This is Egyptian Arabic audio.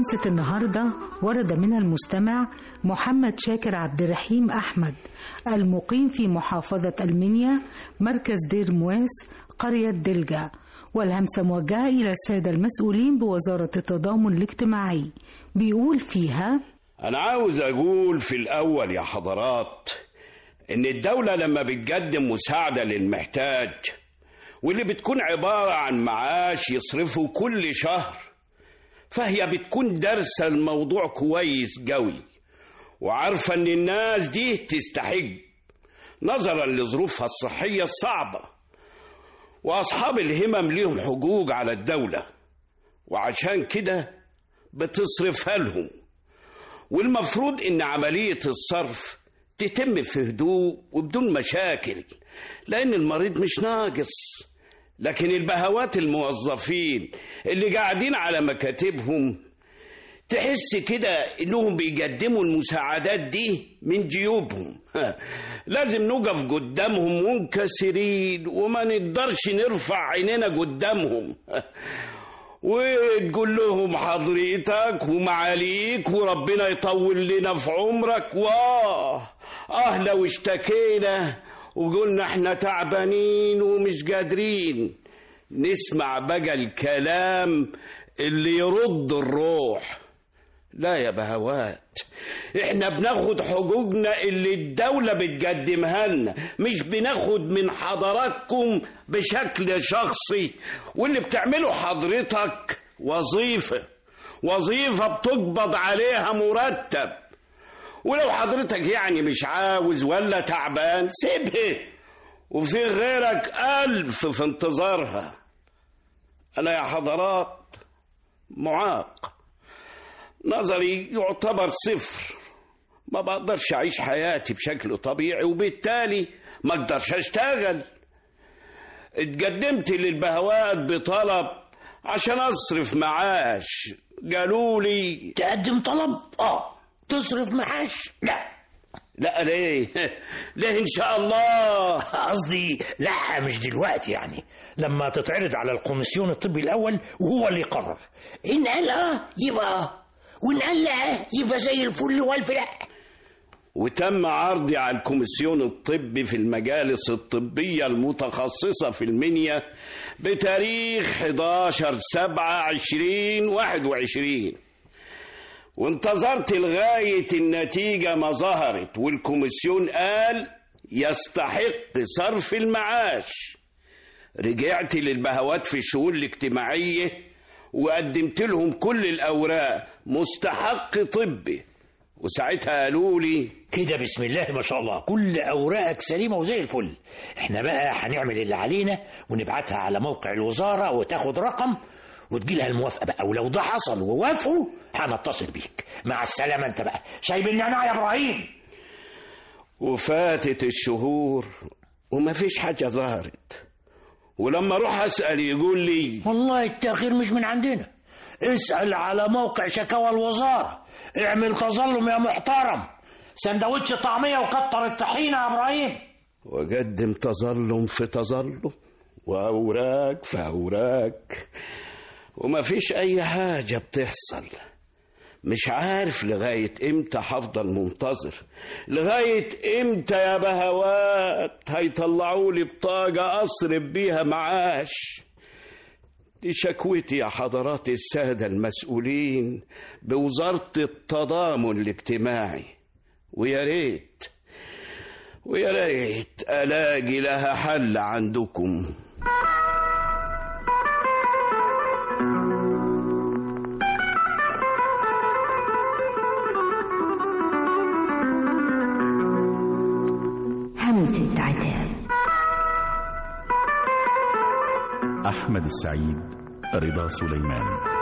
همسة النهاردة ورد من المستمع محمد شاكر عبد الرحيم أحمد المقيم في محافظة المنيا مركز دير مواس قرية دلجة والهمسة موجهة إلى السادة المسؤولين بوزارة التضامن الاجتماعي بيقول فيها أنا عاوز أقول في الأول يا حضرات إن الدولة لما بتقدم مساعدة للمحتاج واللي بتكون عبارة عن معاش يصرفه كل شهر فهي بتكون دارسة الموضوع كويس قوي وعارفة إن الناس دي تستحق نظرا لظروفها الصحية الصعبة وأصحاب الهمم ليهم حقوق على الدولة وعشان كده بتصرفها لهم والمفروض إن عملية الصرف تتم في هدوء وبدون مشاكل لأن المريض مش ناقص لكن البهوات الموظفين اللي قاعدين على مكاتبهم تحس كده انهم بيقدموا المساعدات دي من جيوبهم لازم نقف قدامهم منكسرين وما نقدرش نرفع عينينا قدامهم وتقول لهم حضرتك ومعاليك وربنا يطول لنا في عمرك واه اه لو اشتكينا وقلنا احنا تعبانين ومش قادرين نسمع بقى الكلام اللي يرد الروح لا يا بهوات احنا بناخد حقوقنا اللي الدولة بتقدمها لنا مش بناخد من حضراتكم بشكل شخصي واللي بتعمله حضرتك وظيفة وظيفة بتقبض عليها مرتب ولو حضرتك يعني مش عاوز ولا تعبان سيبها وفي غيرك ألف في انتظارها أنا يا حضرات معاق نظري يعتبر صفر ما بقدرش أعيش حياتي بشكل طبيعي وبالتالي ما أقدرش أشتغل اتقدمت للبهوات بطلب عشان أصرف معاش قالوا لي تقدم طلب اه تصرف معاش لا لا ليه ليه إن شاء الله قصدي لا مش دلوقتي يعني لما تتعرض على الكوميسيون الطبي الاول وهو اللي يقرر ان قال اه يبقى اه وان قال لا يبقى زي الفل والف لا وتم عرضي على الكوميسيون الطبي في المجالس الطبية المتخصصة في المنيا بتاريخ 11 7 20 21 وانتظرت لغاية النتيجة ما ظهرت والكوميسيون قال يستحق صرف المعاش رجعت للبهوات في الشؤون الاجتماعية وقدمت لهم كل الأوراق مستحق طبي وساعتها قالوا لي كده بسم الله ما شاء الله كل اوراقك سليمه وزي الفل احنا بقى هنعمل اللي علينا ونبعتها على موقع الوزاره وتاخد رقم وتجيلها الموافقه بقى ولو ده حصل ووافقوا هنتصل بيك مع السلامه انت بقى شايب النعناع يا ابراهيم وفاتت الشهور وما فيش حاجة ظهرت ولما اروح اسأل يقول لي والله التاخير مش من عندنا اسال على موقع شكاوى الوزاره اعمل تظلم يا محترم سندوتش طعميه وكتر الطحينه يا ابراهيم وقدم تظلم في تظلم وأوراق في أوراق وما فيش أي حاجة بتحصل مش عارف لغاية إمتى هفضل منتظر لغاية إمتى يا بهوات هيطلعوا لي بطاقة أصرف بيها معاش دي شكوتي يا حضرات السادة المسؤولين بوزارة التضامن الاجتماعي ويا ريت ويا ريت ألاقي لها حل عندكم همسة عتاب أحمد السعيد رضا سليمان